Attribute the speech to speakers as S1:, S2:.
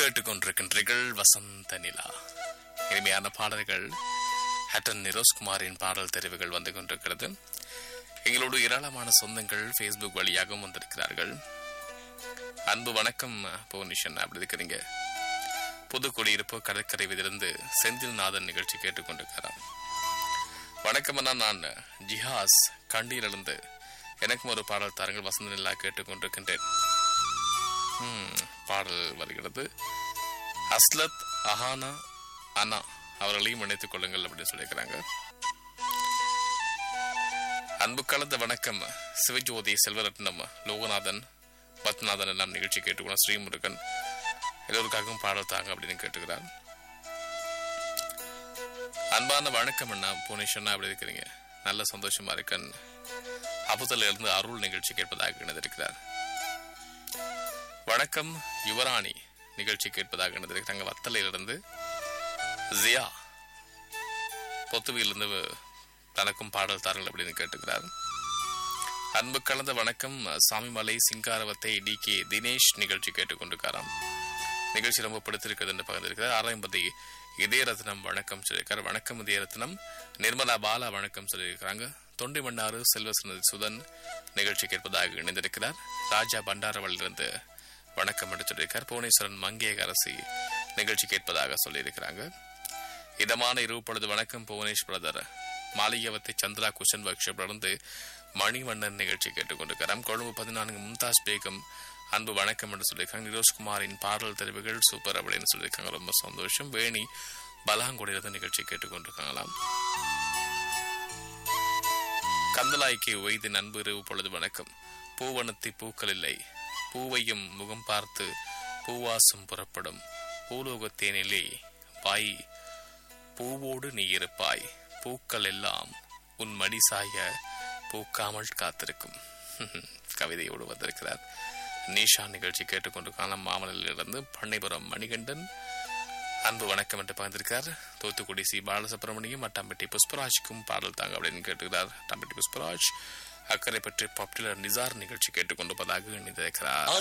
S1: கேட்டுக்கொண்டிருக்கின்றீர்கள் வசந்த நிலா இனிமையான பாடல்கள் ஹட்டன் நிரோஸ்குமாரின் பாடல் தெரிவுகள் வந்து கொண்டிருக்கிறது எங்களோடு ஏராளமான சொந்தங்கள் ஃபேஸ்புக் வழியாகவும் வந்திருக்கிறார்கள் அன்பு வணக்கம் புவனிஷன் அப்படி இருக்கிறீங்க புதுக்குடியிருப்பு கடற்கரை விதிலிருந்து செந்தில்நாதன் நிகழ்ச்சி கேட்டுக்கொண்டிருக்கிறார் வணக்கம் அண்ணா நான் ஜிஹாஸ் கண்டியிலிருந்து எனக்கும் ஒரு பாடல் தாருங்கள் வசந்த நிலா கேட்டுக்கொண்டிருக்கின்றேன் ம், பாடல் வருகிறது அஸ்லத் அஹானா அனா அவர்களையும் இணைத்துக் கொள்ளுங்கள் அப்படின்னு சொல்லியிருக்கிறாங்க அன்பு கலந்த வணக்கம் சிவஜோதி செல்வரத்னம் லோகநாதன் பத்மநாதன் எல்லாம் நிகழ்ச்சி கேட்டுக்கணும் ஸ்ரீமுருகன் எல்லோருக்காகவும் பாடல் தாங்க அப்படின்னு கேட்டுக்கிறார் அன்பான வணக்கம் அண்ணா புவனேஸ்வரனா அப்படி இருக்கிறீங்க நல்ல சந்தோஷமா இருக்கன் அபுதல இருந்து அருள் நிகழ்ச்சி கேட்பதாக இணைந்திருக்கிறார் வணக்கம் யுவராணி நிகழ்ச்சி கேட்பதாக இணைந்திருக்கிறாங்க வத்தலையிலிருந்து ஜியா பொத்துவிலிருந்து தனக்கும் பாடல் தாருங்கள் அப்படின்னு கேட்டுக்கிறார் அன்பு கலந்த வணக்கம் சாமிமலை சிங்காரவத்தை டி கே தினேஷ் நிகழ்ச்சி கேட்டுக்கொண்டிருக்காராம் நிகழ்ச்சி ரொம்ப பிடித்திருக்கிறது என்று பகிர்ந்திருக்கிறார் ஆறாம்பதி இதயரத்னம் வணக்கம் சொல்லியிருக்கார் வணக்கம் இதயரத்னம் நிர்மலா பாலா வணக்கம் சொல்லியிருக்கிறாங்க தொண்டை மன்னாறு செல்வசனதி சுதன் நிகழ்ச்சி கேட்பதாக இணைந்திருக்கிறார் ராஜா பண்டாரவளிலிருந்து வணக்கம் என்று சொல்லியிருக்கார் புவனேஸ்வரன் மங்கேக அரசி நிகழ்ச்சி கேட்பதாக சொல்லியிருக்கிறாங்க இதமான இரவு பொழுது வணக்கம் Bhuvanesh brother Maliyavathai Chandra cushion work இருந்து மணிவண்ணன் நிகழ்ச்சி கேட்டுக்கொண்டிருக்கிறார் கொழும்பு பதினான்கு மும்தாஸ் பேகம் அன்பு வணக்கம் என்று சொல்லியிருக்காங்க நிரோஷ்குமாரின் பாடல் தெரிவுகள் சூப்பர் அப்படின்னு சொல்லியிருக்காங்க ரொம்ப சந்தோஷம் வேணி பலாங்குடியிலிருந்து நிகழ்ச்சி கேட்டுக்கொண்டிருக்காங்களாம் கந்தலாய்க்கு ஒய்து நண்பு இரவு பொழுது வணக்கம் பூவனத்தி பூக்கள் இல்லை பூவையும் முகம் பார்த்து பூவாசம் புறப்படும் பூலோகத்தேனிலே வாய் பூவோடு நீ இருப்பாய் பூக்கள் எல்லாம் உன் மடி சாய பூக்காமல் காத்திருக்கும் கவிதையோடு வந்திருக்கிறார் நீஷா நிகழ்ச்சி கேட்டுக்கொண்டிருக்கான மாமலிலிருந்து பண்ணைபுரம் மணிகண்டன் அன்பு வணக்கம் என்று பகிர்ந்திருக்கார் தூத்துக்குடி சி பாலசுப்ரமணியம் அட்டாம்பட்டி புஷ்பராஜ்க்கும் பாடல் தாங்க அப்படின்னு கேட்டுக்கிறார் அட்டாம்பட்டி புஷ்பராஜ் அக்கறை பற்றி பாப்புலர் நிசார் நிகழ்ச்சி கேட்டுக்கொண்டிருப்பதாக இணைந்திருக்கிறார்